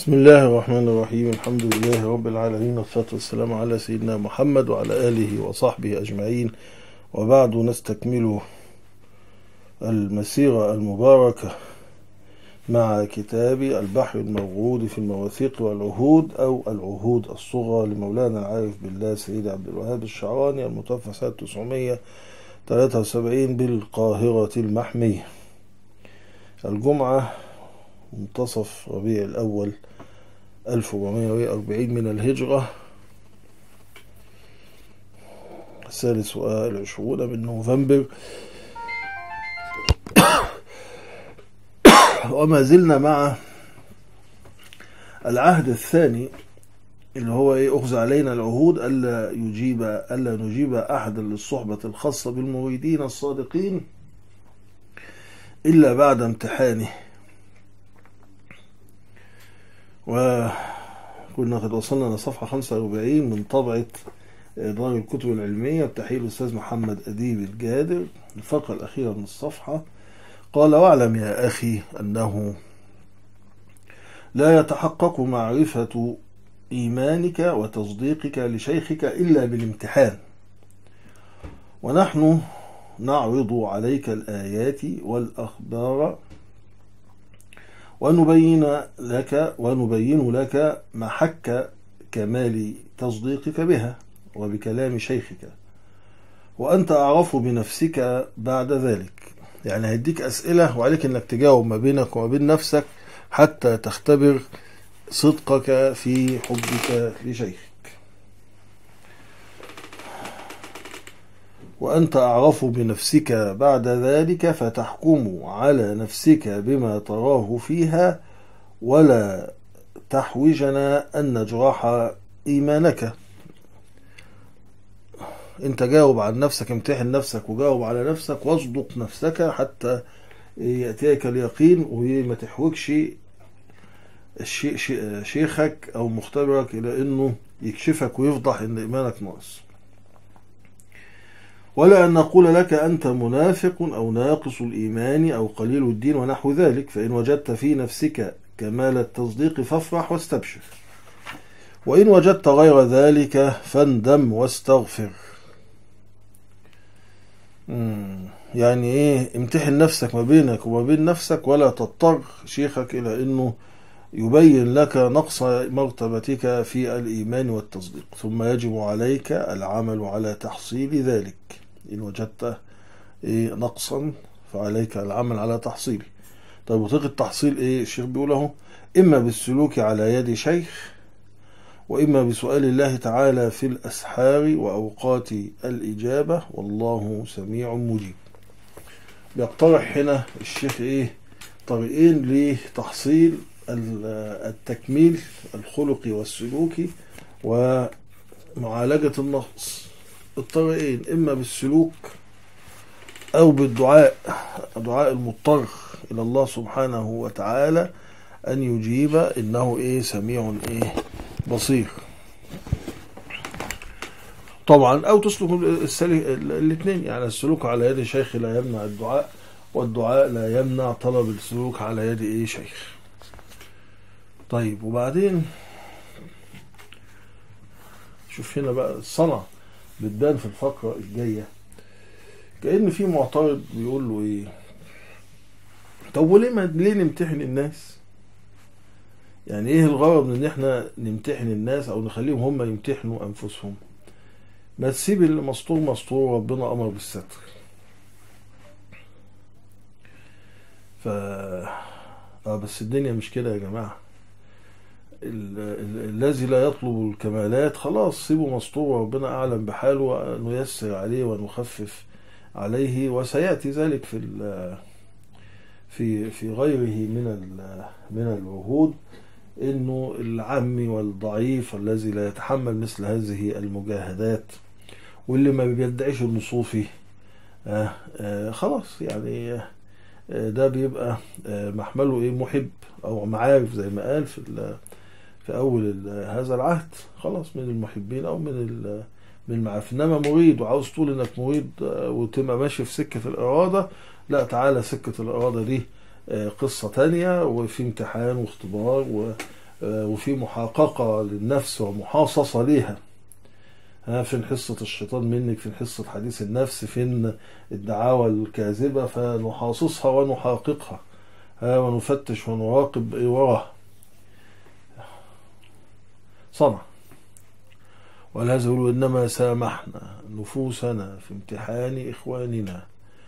بسم الله الرحمن الرحيم الحمد لله رب العالمين والصلاة والسلام على سيدنا محمد وعلى آله وصحبه أجمعين وبعد نستكمل المسيرة المباركة مع كتاب البحر الموجود في المواثيق والعهود أو العهود الصغرى لمولانا العارف بالله سيد عبد الوهاب الشعراني المتوفى سنة 973 بالقاهرة المحمية الجمعة منتصف ربيع الأول 1440 من الهجرة الثالث والعشرون من نوفمبر وما زلنا مع العهد الثاني اللي هو ايه اخذ علينا العهود الا يجيب الا نجيب احدا للصحبه الخاصه بالمريدين الصادقين الا بعد امتحانه وكنا قد وصلنا لصفحة 45 من طبعة دار الكتب العلمية بتحيل الأستاذ محمد أديب الجادر الفقرة الأخيرة من الصفحة قال واعلم يا أخي أنه لا يتحقق معرفة إيمانك وتصديقك لشيخك إلا بالامتحان ونحن نعرض عليك الآيات والأخبار ونبين لك ونبين لك محك كمال تصديقك بها وبكلام شيخك وأنت أعرف بنفسك بعد ذلك يعني هيديك أسئلة وعليك أنك تجاوب ما بينك وما بين نفسك حتى تختبر صدقك في حبك لشيخك وأنت أعرف بنفسك بعد ذلك فتحكم على نفسك بما تراه فيها ولا تحوجنا أن نجرح إيمانك أنت جاوب عن نفسك امتحن نفسك وجاوب على نفسك واصدق نفسك حتى يأتيك اليقين وما تحوجش شيخك أو مختبرك إلى أنه يكشفك ويفضح أن إيمانك ناقص ولا أن نقول لك أنت منافق أو ناقص الإيمان أو قليل الدين ونحو ذلك فإن وجدت في نفسك كمال التصديق فافرح واستبشر وإن وجدت غير ذلك فاندم واستغفر يعني ايه امتحن نفسك ما بينك وما بين نفسك ولا تضطر شيخك الى انه يبين لك نقص مرتبتك في الايمان والتصديق ثم يجب عليك العمل على تحصيل ذلك إن وجدت إيه نقصا فعليك العمل على تحصيله طيب وطريقة التحصيل إيه الشيخ بيقول أهو إما بالسلوك على يد شيخ وإما بسؤال الله تعالى في الأسحار وأوقات الإجابة والله سميع مجيب بيقترح هنا الشيخ إيه طريقين لتحصيل التكميل الخلقي والسلوكي ومعالجة النقص الطريقين إما بالسلوك أو بالدعاء دعاء المضطر إلى الله سبحانه وتعالى أن يجيب إنه إيه سميع إيه بصير طبعا أو تسلك الاثنين يعني السلوك على يد شيخ لا يمنع الدعاء والدعاء لا يمنع طلب السلوك على يد إيه شيخ طيب وبعدين شوف هنا بقى الصنعه بتبان في الفقرة الجاية كأن في معترض بيقول له ايه طب وليه ما ليه نمتحن الناس يعني ايه الغرض من ان احنا نمتحن الناس او نخليهم هم يمتحنوا انفسهم ما تسيب اللي مستور مستور ربنا امر بالستر ف اه بس الدنيا مش كده يا جماعه الذي لا يطلب الكمالات خلاص سيبه مستور وربنا اعلم بحاله نيسر عليه ونخفف عليه وسياتي ذلك في في في غيره من من العهود انه العمي والضعيف الذي لا يتحمل مثل هذه المجاهدات واللي ما بيدعيش انه صوفي آه آه خلاص يعني آه ده بيبقى محمله ايه محب او معارف زي ما قال في في اول هذا العهد خلاص من المحبين او من من المعارف انما مريد وعاوز تقول انك مريد وتبقى ماشي في سكه الاراده لا تعالى سكه الاراده دي قصه تانية وفي امتحان واختبار آه، وفي محققة للنفس ومحاصصة ليها ها فين حصة الشيطان منك فين حصة حديث النفس فين الدعاوى الكاذبة فنحاصصها ونحققها ها ونفتش ونراقب ايه وراها صنع ولهذا يقول إنما سامحنا نفوسنا في امتحان إخواننا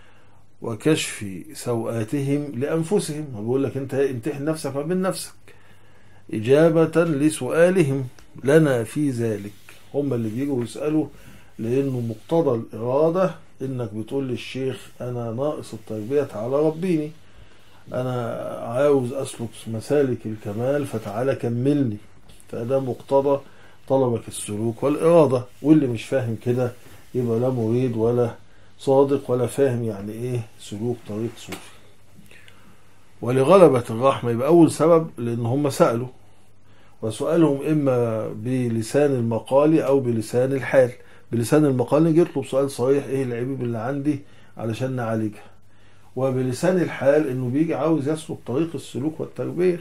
وكشف سوآتهم لأنفسهم بيقول لك أنت امتحن نفسك ما بين نفسك إجابة لسؤالهم لنا في ذلك هم اللي بيجوا يسألوا لأنه مقتضى الإرادة إنك بتقول للشيخ أنا ناقص التربية على ربيني أنا عاوز أسلك مسالك الكمال فتعالى كملني فده مقتضى طلبك السلوك والإرادة واللي مش فاهم كده يبقى لا مريد ولا صادق ولا فاهم يعني إيه سلوك طريق صوفي ولغلبة الرحمة يبقى أول سبب لأن هم سألوا وسؤالهم إما بلسان المقال أو بلسان الحال بلسان المقال يجي يطلب سؤال صريح إيه العيوب اللي عندي علشان نعالجها وبلسان الحال إنه بيجي عاوز يسلك طريق السلوك والتربية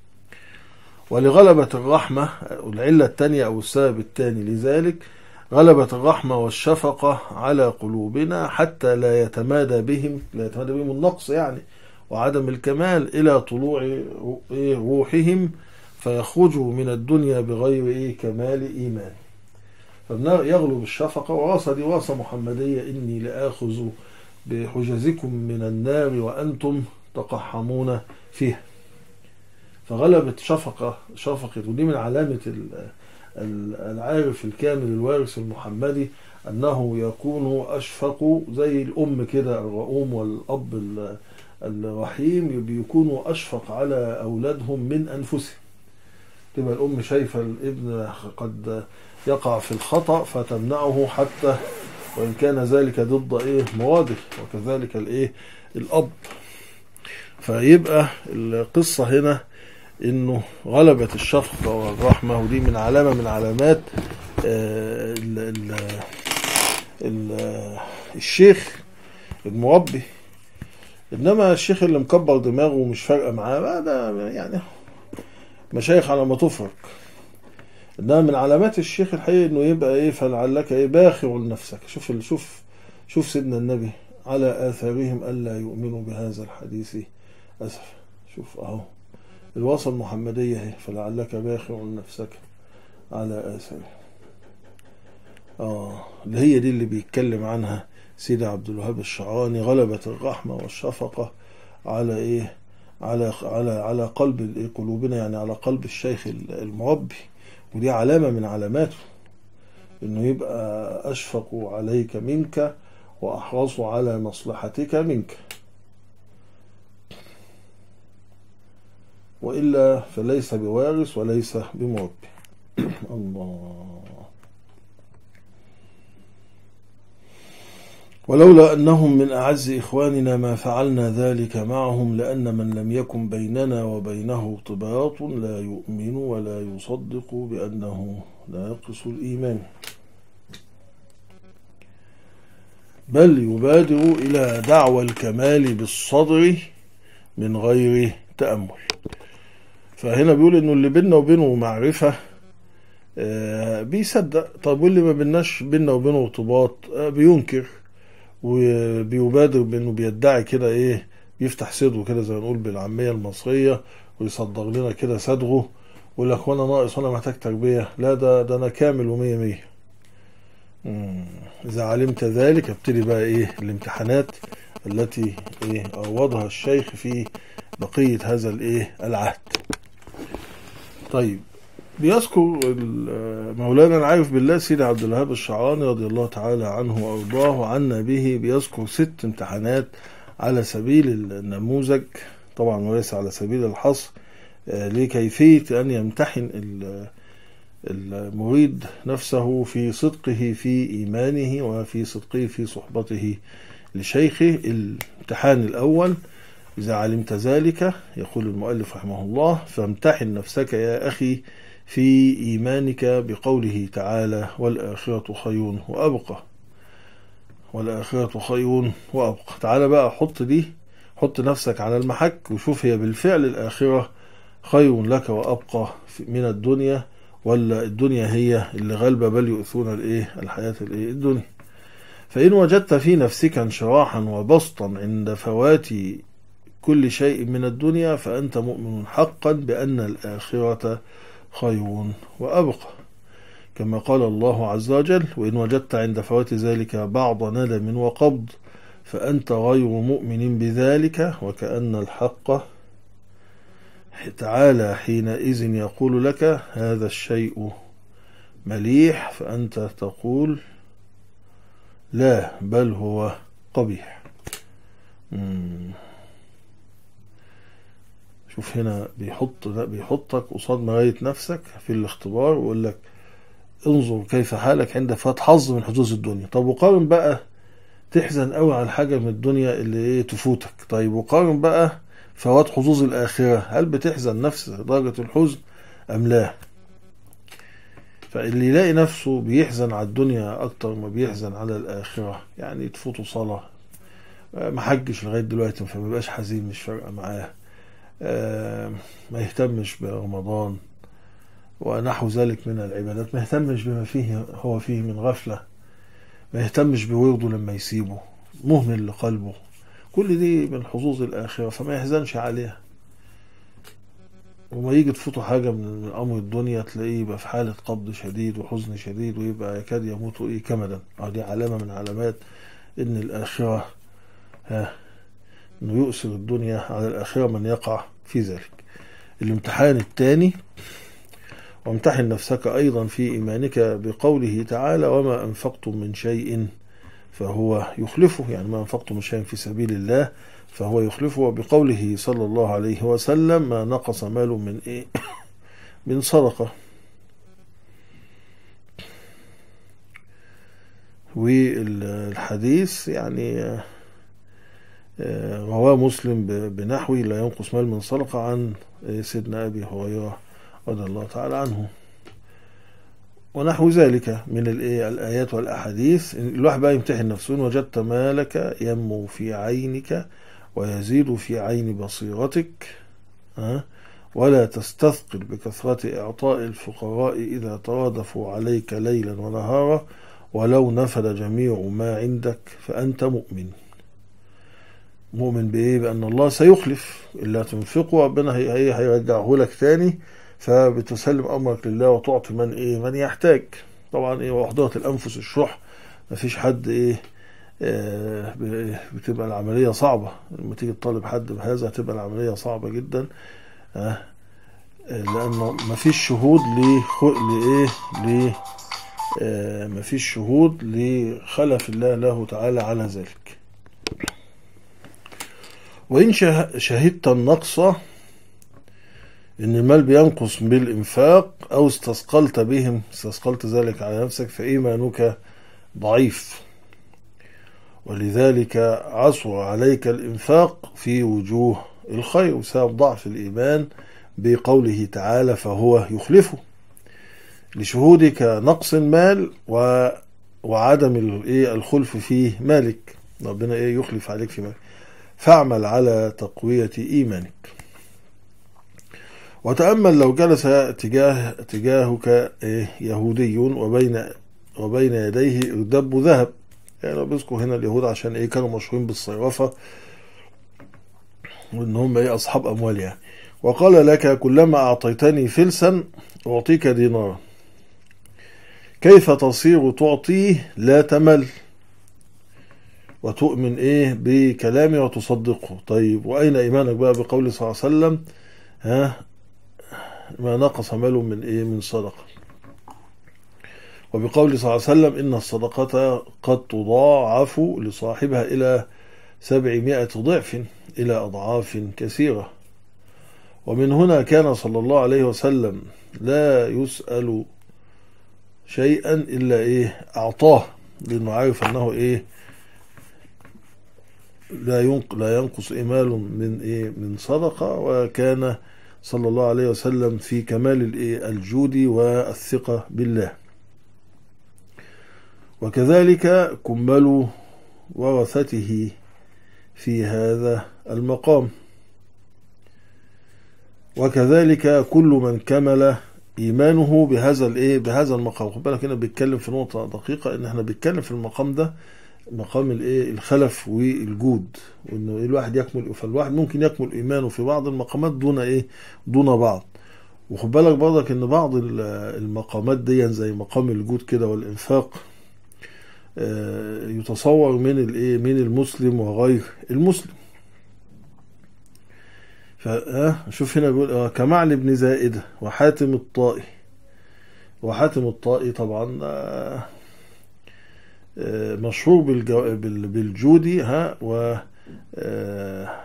ولغلبة الرحمة العلة الثانية أو السبب الثاني لذلك غلبة الرحمة والشفقة على قلوبنا حتى لا يتمادى بهم لا يتمادى بهم النقص يعني وعدم الكمال إلى طلوع روحهم فيخرجوا من الدنيا بغير إيه كمال إيمان فيغلب الشفقة وراثة دي وراثة محمدية إني لآخذ بحجزكم من النار وأنتم تقحمون فيها فغلبت شفقة شفقة ودي من علامة العارف الكامل الوارث المحمدي أنه يكون أشفق زي الأم كده الرؤوم والأب الرحيم بيكونوا أشفق على أولادهم من أنفسهم تبقى الأم شايفة الابن قد يقع في الخطأ فتمنعه حتى وإن كان ذلك ضد إيه مراده وكذلك الإيه الأب فيبقى القصة هنا انه غلبت الشفقة والرحمة ودي من علامة من علامات ال ال ال الشيخ المربي انما الشيخ اللي مكبر دماغه ومش فارقه معاه ده يعني مشايخ على ما تفرق انما من علامات الشيخ الحقيقي انه يبقى ايه فلعلك ايه باخر لنفسك شوف شوف شوف سيدنا النبي على اثارهم الا يؤمنوا بهذا الحديث اسف شوف اهو الوصى المحمدية هي فلعلك باخع نفسك على آثاره آه اللي هي دي اللي بيتكلم عنها سيدي عبد الوهاب الشعراني غلبة الرحمة والشفقة على إيه على على على قلب قلوبنا يعني على قلب الشيخ المربي ودي علامة من علاماته إنه يبقى أشفق عليك منك وأحرص على مصلحتك منك وإلا فليس بوارث وليس بمربي الله ولولا أنهم من أعز إخواننا ما فعلنا ذلك معهم لأن من لم يكن بيننا وبينه ارتباط لا يؤمن ولا يصدق بأنه ناقص الإيمان بل يبادر إلى دعوى الكمال بالصدر من غير تأمل فهنا بيقول انه اللي بيننا وبينه معرفة آه بيصدق طب واللي ما بيناش بيننا وبينه ارتباط آه بينكر وبيبادر بانه بيدعي كده ايه بيفتح صدره كده زي ما نقول بالعامية المصرية ويصدر لنا كده صدره ويقول لك وانا ناقص وانا محتاج تربية لا ده ده انا كامل ومية مية إذا علمت ذلك ابتدي بقى إيه الامتحانات التي إيه أوضها الشيخ في بقية هذا الإيه العهد طيب بيذكر مولانا العارف بالله سيدي عبد الوهاب الشعراني رضي الله تعالى عنه وارضاه وعنا به بيذكر ست امتحانات على سبيل النموذج طبعا وليس على سبيل الحصر لكيفية أن يمتحن المريد نفسه في صدقه في إيمانه وفي صدقه في صحبته لشيخه الامتحان الأول إذا علمت ذلك يقول المؤلف رحمه الله فامتحن نفسك يا أخي في إيمانك بقوله تعالى والآخرة خير وأبقى والآخرة خير وأبقى تعالى بقى حط دي حط نفسك على المحك وشوف هي بالفعل الآخرة خير لك وأبقى في- من الدنيا ولا الدنيا هي اللي غالبة بل يؤثون الايه الحياة الايه الدنيا فإن وجدت في نفسك انشراحا وبسطا عند فوات كل شيء من الدنيا فأنت مؤمن حقا بأن الآخرة خير وأبقى كما قال الله عز وجل وإن وجدت عند فوات ذلك بعض ندم وقبض فأنت غير مؤمن بذلك وكأن الحق تعالى حينئذ يقول لك هذا الشيء مليح فأنت تقول لا بل هو قبيح مم. شوف هنا بيحط لا بيحطك قصاد مراية نفسك في الاختبار ويقول لك انظر كيف حالك عند فات حظ من حظوظ الدنيا طب وقارن بقى تحزن قوي على حاجة من الدنيا اللي ايه تفوتك طيب وقارن بقى فوات حظوظ الآخرة هل بتحزن نفس درجة الحزن أم لا فاللي يلاقي نفسه بيحزن على الدنيا أكتر ما بيحزن على الآخرة يعني تفوته صلاة آه، ما حجش لغاية دلوقتي فما بيبقاش حزين مش فارقة معاه آه، ما يهتمش برمضان ونحو ذلك من العبادات ما يهتمش بما فيه هو فيه من غفلة ما يهتمش بورده لما يسيبه مهمل لقلبه كل دي من حظوظ الآخرة فما يحزنش عليها وما يجي تفوته حاجة من أمر الدنيا تلاقيه يبقى في حالة قبض شديد وحزن شديد ويبقى يكاد يموت إيه كمدا أه دي علامة من علامات إن الآخرة ها إنه يؤثر الدنيا على الآخرة من يقع في ذلك الامتحان الثاني وامتحن نفسك أيضا في إيمانك بقوله تعالى وما أنفقتم من شيء فهو يخلفه يعني ما أنفقتم من شيء في سبيل الله فهو يخلفه وبقوله صلى الله عليه وسلم ما نقص مال من إيه من صدقة والحديث يعني آه، آه، رواه مسلم ب- بنحوه لا ينقص مال من صدقة عن آه، سيدنا أبي هريرة رضي الله تعالى عنه ونحو ذلك من الإيه الآيات والأحاديث الواحد بقى يمتحن نفسه إن وجدت مالك ينمو في عينك ويزيد في عين بصيرتك ها ولا تستثقل بكثرة إعطاء الفقراء إذا ترادفوا عليك ليلا ونهارا ولو نفد جميع ما عندك فأنت مؤمن مؤمن بإيه بأن الله سيخلف إلا تنفقه ربنا هي هي هيرجعه لك تاني فبتسلم أمرك لله وتعطي من إيه من يحتاج طبعا إيه وحضرة الأنفس الشح مفيش حد إيه آه، ب- بتبقى العملية صعبة لما تيجي تطالب حد بهذا هتبقى العملية صعبة جدا آه، آه، لأنه مفيش شهود لخ- لإيه ل آه، مفيش شهود لخلف الله له تعالى على ذلك وإن شه- شهدت النقص إن المال بينقص بالإنفاق أو استثقلت بهم استثقلت ذلك على نفسك فإيمانك ضعيف ولذلك عصر عليك الإنفاق في وجوه الخير بسبب ضعف الإيمان بقوله تعالى فهو يخلفه لشهودك نقص المال و وعدم ال- إيه الخلف في مالك ربنا إيه يخلف عليك في مالك فاعمل على تقوية إيمانك وتأمل لو جلس تجاه تجاهك إيه يهودي وبين وبين يديه اردب ذهب يعني لو بيذكر هنا اليهود عشان ايه كانوا مشهورين بالصرافة وان هم ايه اصحاب اموال يعني وقال لك كلما اعطيتني فلسا اعطيك دينارا كيف تصير تعطيه لا تمل وتؤمن ايه بكلامي وتصدقه طيب واين ايمانك بقى بقول صلى الله عليه وسلم ها ما نقص مال من ايه من صدقه وبقول صلى الله عليه وسلم إن الصدقة قد تضاعف لصاحبها إلى سبعمائة ضعف إلى أضعاف كثيرة ومن هنا كان صلى الله عليه وسلم لا يسأل شيئا إلا إيه أعطاه لأنه عارف أنه إيه لا ينق لا ينقص إمال من إيه من صدقة وكان صلى الله عليه وسلم في كمال الإيه الجود والثقة بالله وكذلك كمل ورثته في هذا المقام وكذلك كل من كمل ايمانه بهذا الايه بهذا المقام خد بالك هنا بيتكلم في نقطه دقيقه ان احنا بنتكلم في المقام ده مقام الايه الخلف والجود وانه الواحد يكمل فالواحد ممكن يكمل ايمانه في بعض المقامات دون ايه دون بعض وخد بالك برضك ان بعض ال- المقامات دي زي مقام الجود كده والانفاق آه، يتصور من الايه من المسلم وغير المسلم فها شوف هنا بيقول آه، كمعن بن زائدة وحاتم الطائي وحاتم الطائي طبعا آه، آه، مشهور بالجو... بال- بالجودي ها و آه،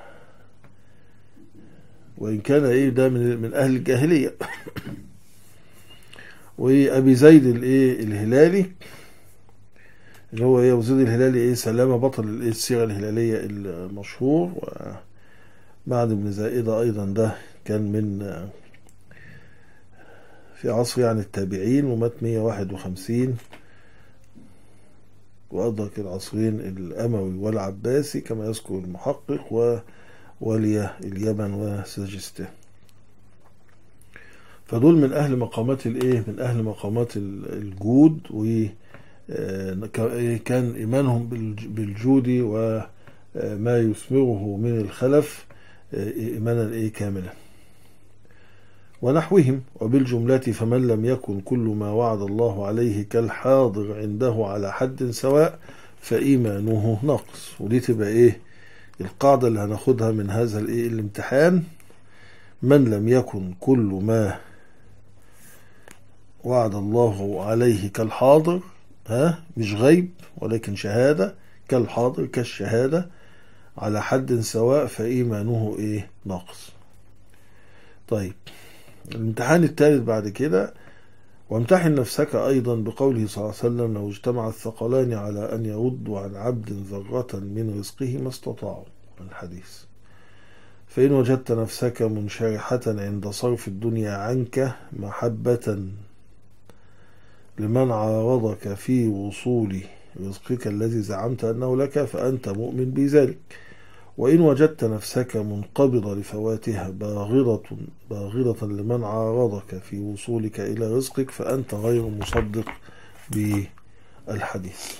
وإن كان إيه ده من من أهل الجاهلية وأبي زيد الإيه الهلالي اللي هو إيه أبو زيد الهلالي إيه سلامة بطل الإيه السيرة الهلالية المشهور ومعن بن زائدة أيضا ده كان من آه، في عصر يعني التابعين ومات 151 وأدرك العصرين الأموي والعباسي كما يذكر المحقق وولي اليمن وسجستان فدول من أهل مقامات الإيه من أهل مقامات ال- الجود و آه، ك- كان إيمانهم بالج- بالجود وما يثمره من الخلف آه، إيمانا إيه كاملا ونحوهم وبالجملة فمن لم يكن كل ما وعد الله عليه كالحاضر عنده على حد سواء فإيمانه نقص ودي تبقى إيه القاعدة اللي هناخدها من هذا الإيه الامتحان من لم يكن كل ما وعد الله عليه كالحاضر ها مش غيب ولكن شهادة كالحاضر كالشهادة على حد سواء فإيمانه إيه ناقص طيب الامتحان الثالث بعد كده وامتحن نفسك أيضا بقوله صلى الله عليه وسلم لو اجتمع الثقلان على أن يردوا عن عبد ذرة من رزقه ما استطاعوا الحديث فإن وجدت نفسك منشرحة عند صرف الدنيا عنك محبة لمن عارضك في وصول رزقك الذي زعمت أنه لك فأنت مؤمن بذلك وإن وجدت نفسك منقبضة لفواتها باغرة باغرة لمن عارضك في وصولك إلى رزقك فأنت غير مصدق بالحديث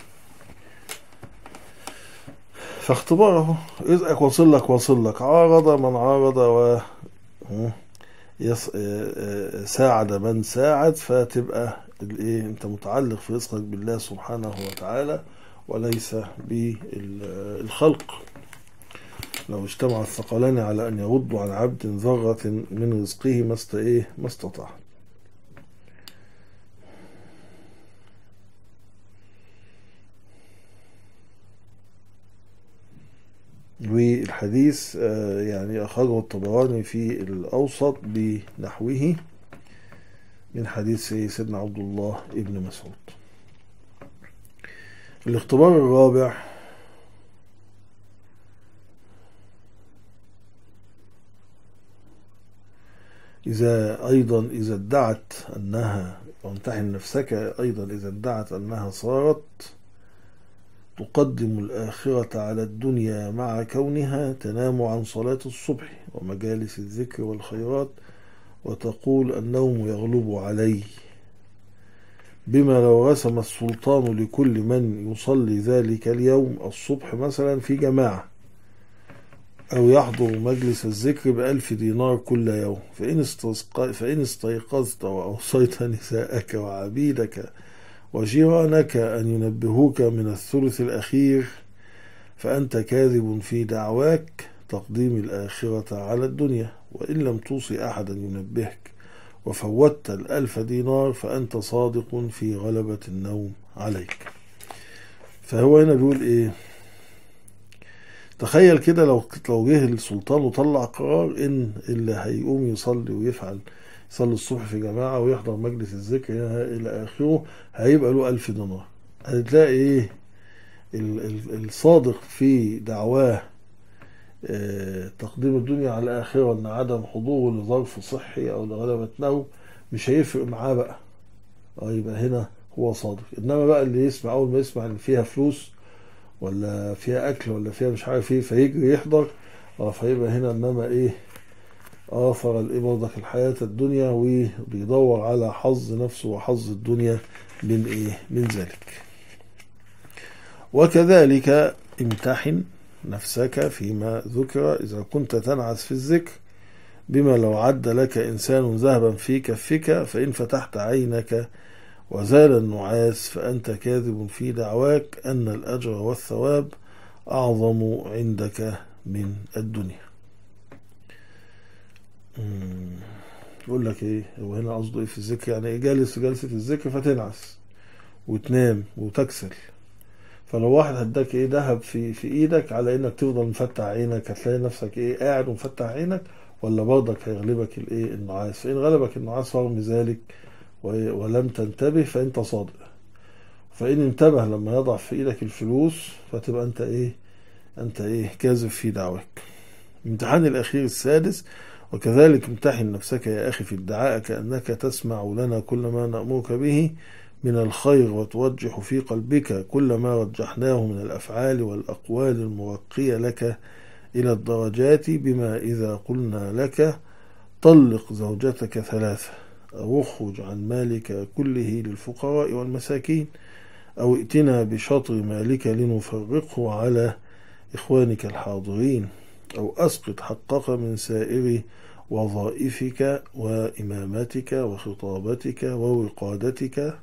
فاختباره رزقك واصل لك واصل لك عارض من عارض و يس... ساعد من ساعد فتبقى الايه انت متعلق في رزقك بالله سبحانه وتعالى وليس بالخلق لو اجتمع الثقلان على أن يردوا عن عبد ذرة من رزقه ما است إيه ما استطاع والحديث يعني أخرجه الطبراني في الأوسط بنحوه من حديث سيدنا عبد الله ابن مسعود الاختبار الرابع إذا أيضا إذا ادعت أنها وامتحن نفسك أيضا إذا ادعت أنها صارت تقدم الآخرة على الدنيا مع كونها تنام عن صلاة الصبح ومجالس الذكر والخيرات وتقول النوم يغلب علي بما لو رسم السلطان لكل من يصلي ذلك اليوم الصبح مثلا في جماعة أو يحضر مجلس الذكر بألف دينار كل يوم فإن, فإن استيقظت وأوصيت نساءك وعبيدك وجيرانك أن ينبهوك من الثلث الأخير فأنت كاذب في دعواك تقديم الآخرة على الدنيا وإن لم توصي أحدا ينبهك وفوتت الألف دينار فأنت صادق في غلبة النوم عليك فهو هنا بيقول إيه تخيل كده لو لو جه السلطان وطلع قرار ان اللي هيقوم يصلي ويفعل يصلي الصبح في جماعة ويحضر مجلس الذكر إلى آخره هيبقى له ألف دينار هتلاقي إيه الصادق في دعواه تقديم الدنيا على الآخرة إن عدم حضوره لظرف صحي أو لغلبة نوم مش هيفرق معاه بقى يبقى هنا هو صادق إنما بقى اللي يسمع أول ما يسمع إن فيها فلوس ولا فيها اكل ولا فيها مش عارف ايه فيجري يحضر اه فيبقى هنا انما ايه آثر الإيه برضك الحياة الدنيا وبيدور على حظ نفسه وحظ الدنيا من إيه من ذلك وكذلك امتحن نفسك فيما ذكر إذا كنت تنعس في الذكر بما لو عد لك إنسان ذهبا في كفك فإن فتحت عينك وزال النعاس فأنت كاذب في دعواك أن الأجر والثواب أعظم عندك من الدنيا يقول لك ايه هو هنا قصده ايه في الذكر يعني ايه جالس جلسة الذكر فتنعس وتنام وتكسل فلو واحد هداك ايه ذهب في في ايدك على انك تفضل مفتح عينك هتلاقي نفسك ايه قاعد ومفتح عينك ولا برضك هيغلبك الايه النعاس فان غلبك النعاس رغم ذلك ولم تنتبه فانت صادق فان انتبه لما يضع في ايدك الفلوس فتبقى انت ايه انت ايه كاذب في دعواك الامتحان الاخير السادس وكذلك امتحن نفسك يا اخي في ادعائك انك تسمع لنا كل ما نامرك به من الخير وتوجح في قلبك كل ما رجحناه من الافعال والاقوال المرقيه لك الى الدرجات بما اذا قلنا لك طلق زوجتك ثلاثه او اخرج عن مالك كله للفقراء والمساكين او ائتنا بشطر مالك لنفرقه على اخوانك الحاضرين او اسقط حقك من سائر وظائفك وإمامتك وخطابتك ووقادتك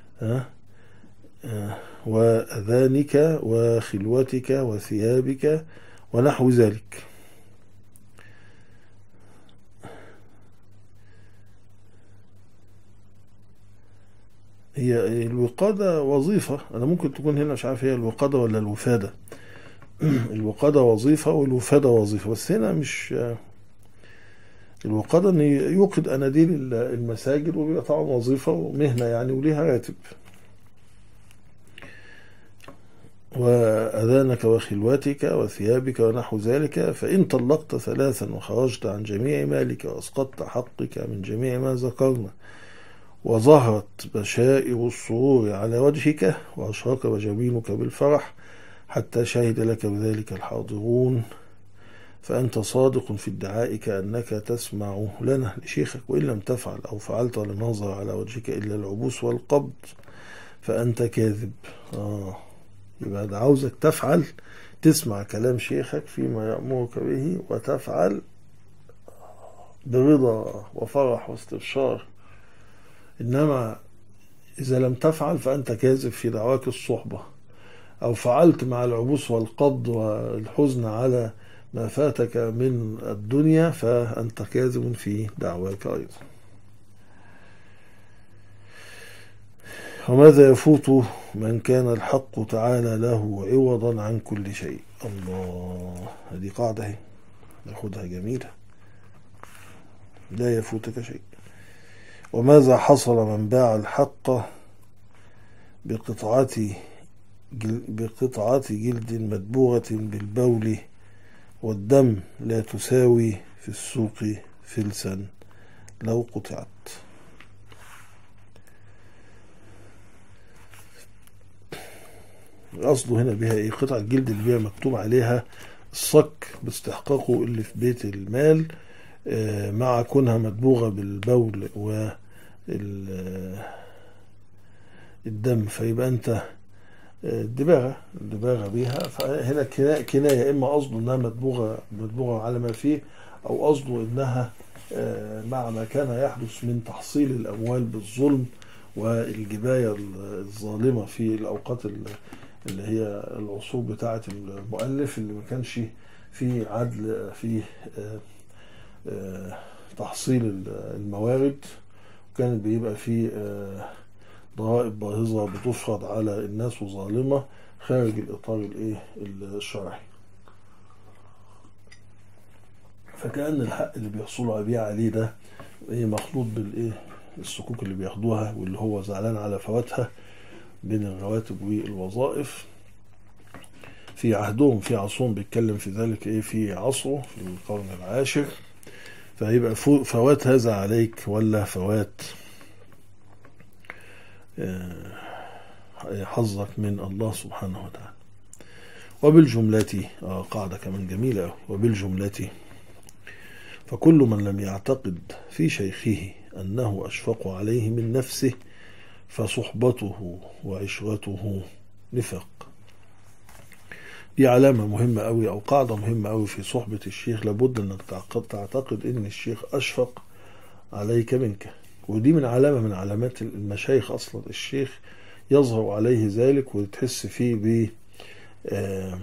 وأذانك وخلوتك وثيابك ونحو ذلك هي الوقادة وظيفة أنا ممكن تكون هنا مش عارف هي الوقادة ولا الوفادة الوقادة وظيفة والوفادة وظيفة بس هنا مش الوقادة أن يوقد أناديل المساجد وبيبقى طبعا وظيفة ومهنة يعني وليها راتب وأذانك وخلوتك وثيابك ونحو ذلك فإن طلقت ثلاثا وخرجت عن جميع مالك وأسقطت حقك من جميع ما ذكرنا وظهرت بشائر السرور على وجهك وأشرق جبينك بالفرح حتى شهد لك بذلك الحاضرون فأنت صادق في ادعائك أنك تسمع لنا لشيخك وإن لم تفعل أو فعلت ولم يظهر على وجهك إلا العبوس والقبض فأنت كاذب آه يبقى ده عاوزك تفعل تسمع كلام شيخك فيما يأمرك به وتفعل برضا وفرح واستبشار إنما إذا لم تفعل فأنت كاذب في دعواك الصحبة أو فعلت مع العبوس والقبض والحزن على ما فاتك من الدنيا فأنت كاذب في دعواك أيضا وماذا يفوت من كان الحق تعالى له عوضا عن كل شيء الله هذه قاعدة هي ناخدها جميلة لا يفوتك شيء وماذا حصل من باع الحق بقطعة بقطعة جلد مدبوغة بالبول والدم لا تساوي في السوق فلسا لو قطعت قصده هنا بها ايه قطعة جلد اللي بيها مكتوب عليها الصك باستحقاقه اللي في بيت المال مع كونها مدبوغة بالبول والدم فيبقى انت الدباغة الدباغة بيها فهنا كناية إما قصده إنها مدبوغة مدبوغة على ما فيه أو قصده إنها مع ما كان يحدث من تحصيل الأموال بالظلم والجباية الظالمة في الأوقات اللي هي العصور بتاعة المؤلف اللي ما كانش في عدل في تحصيل الموارد وكانت بيبقى في ضرائب باهظة بتفرض على الناس وظالمة خارج الإطار الإيه الشرعي فكأن الحق اللي بيحصلوا بيه عليه ده إيه مخلوط بالإيه الصكوك اللي بياخدوها واللي هو زعلان على فواتها بين الرواتب والوظائف في عهدهم في عصرهم بيتكلم في ذلك ايه في عصره في القرن العاشر فيبقى فوات هذا عليك ولا فوات حظك من الله سبحانه وتعالى وبالجملة آه قاعدة كمان جميلة وبالجملة فكل من لم يعتقد في شيخه أنه أشفق عليه من نفسه فصحبته وعشرته نفاق دي علامة مهمة أوي أو قاعدة مهمة أوي في صحبة الشيخ لابد أنك تعتقد, تعتقد أن الشيخ أشفق عليك منك ودي من علامة من علامات المشايخ أصلا الشيخ يظهر عليه ذلك وتحس فيه ب آه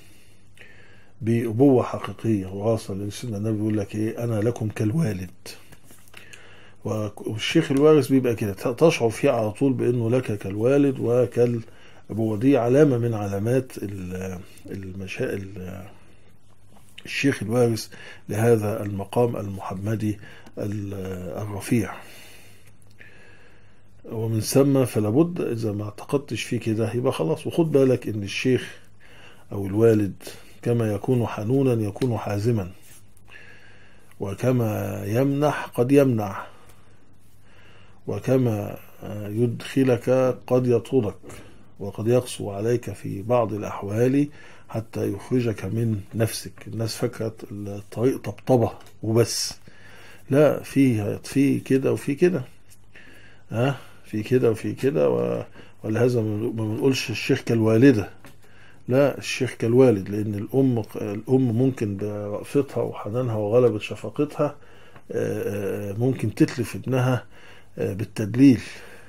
بأبوة حقيقية وراثة لأن سيدنا النبي بيقول لك إيه أنا لكم كالوالد والشيخ الوارث بيبقى كده تشعر فيه على طول بأنه لك كالوالد وكالأبوة دي علامة من علامات المشا... الشيخ الوارث لهذا المقام المحمدي الرفيع ومن ثم فلابد إذا ما اعتقدتش فيه كده يبقى خلاص وخد بالك إن الشيخ أو الوالد كما يكون حنونا يكون حازما وكما يمنح قد يمنع وكما يدخلك قد يطردك وقد يقسو عليك في بعض الأحوال حتى يخرجك من نفسك الناس فكرت الطريق طبطبة وبس لا في في كده وفي كده ها في كده وفي كده ولهذا ما بنقولش الشيخ كالوالده لا الشيخ كالوالد لان الام الام ممكن برأفتها وحنانها وغلبة شفقتها ممكن تتلف ابنها بالتدليل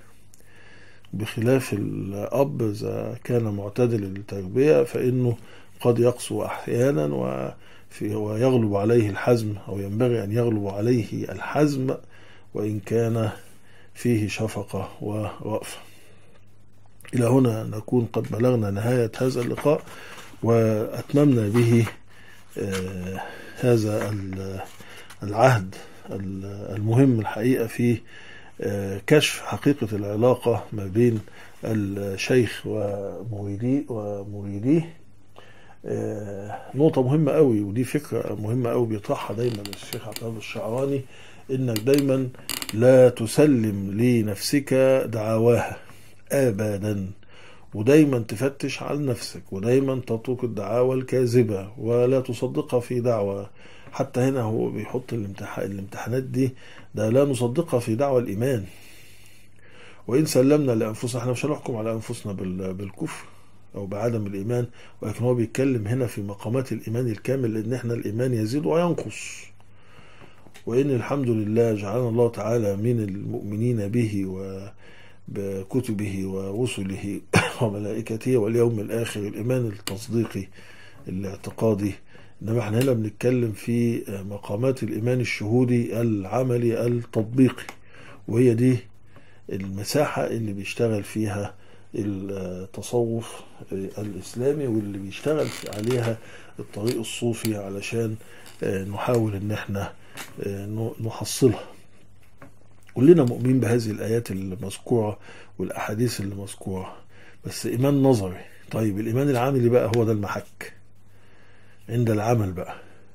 بخلاف الاب اذا كان معتدل التربيه فانه قد يقسو احيانا وفي ويغلب عليه الحزم او ينبغي ان يغلب عليه الحزم وان كان فيه شفقه ورأفه إلى هنا نكون قد بلغنا نهاية هذا اللقاء وأتممنا به آه هذا العهد المهم الحقيقة في آه كشف حقيقة العلاقة ما بين الشيخ ومريديه ومريديه آه نقطة مهمة قوي ودي فكرة مهمة قوي بيطرحها دايما الشيخ عبد الله الشعراني انك دايما لا تسلم لنفسك دعواها ابدا ودايما تفتش على نفسك ودايما تترك الدعاوى الكاذبة ولا تصدقها في دعوة حتى هنا هو بيحط الامتحان الامتحانات دي ده لا نصدقها في دعوة الإيمان وإن سلمنا لأنفسنا احنا مش هنحكم على أنفسنا بالكفر أو بعدم الإيمان ولكن هو بيتكلم هنا في مقامات الإيمان الكامل لأن احنا الإيمان يزيد وينقص وإن الحمد لله جعلنا الله تعالى من المؤمنين به و بكتبه ورسله وملائكته واليوم الآخر الإيمان التصديقي الاعتقادي إنما احنا هنا بنتكلم في مقامات الإيمان الشهودي العملي التطبيقي وهي دي المساحة اللي بيشتغل فيها التصوف الإسلامي واللي بيشتغل عليها الطريق الصوفي علشان نحاول إن احنا نحصلها كلنا مؤمنين بهذه الآيات المذكورة والأحاديث اللي مذكورة بس إيمان نظري طيب الإيمان العملي بقى هو ده المحك عند العمل بقى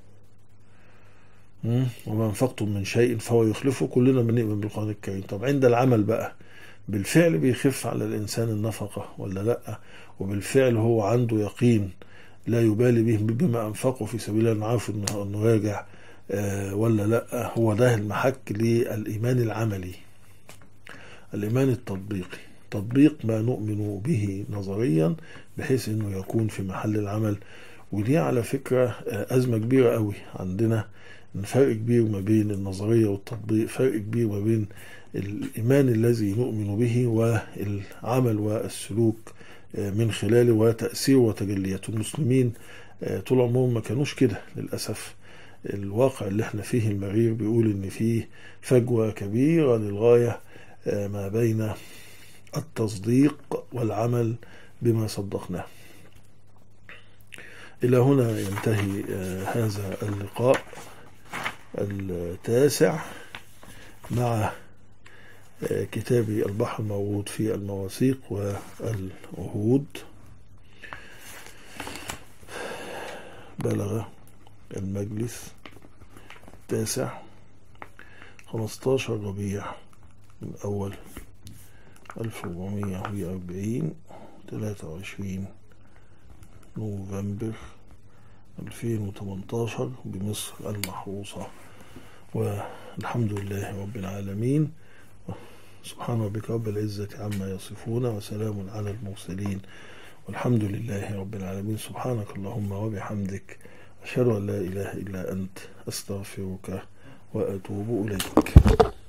وما انفقتم من شيء فهو يخلفه كلنا بنؤمن بالقرآن الكريم طب عند العمل بقى بالفعل بيخف على الإنسان النفقة ولا لأ وبالفعل هو عنده يقين لا يبالي به بما أنفقه في سبيل الله عارف إنه راجع آه ولا لا هو ده المحك للإيمان العملي الإيمان التطبيقي تطبيق ما نؤمن به نظريا بحيث انه يكون في محل العمل ودي على فكرة آه أزمة كبيرة قوي عندنا فرق كبير ما بين النظرية والتطبيق فرق كبير ما بين الإيمان الذي نؤمن به والعمل والسلوك آه من خلاله وتأثيره وتجلياته المسلمين طول عمرهم ما كانوش كده للأسف الواقع اللي احنا فيه المرير بيقول ان فيه فجوة كبيرة للغاية ما بين التصديق والعمل بما صدقناه إلى هنا ينتهي هذا اللقاء التاسع مع كتاب البحر الموعود في المواثيق والعهود بلغ المجلس التاسع 15 ربيع الأول 1440 23 نوفمبر 2018 بمصر المحروسة والحمد لله رب العالمين سبحان ربك رب العزة عما يصفون وسلام على المرسلين والحمد لله رب العالمين سبحانك اللهم وبحمدك أشهد أن لا إله إلا أنت أستغفرك وأتوب إليك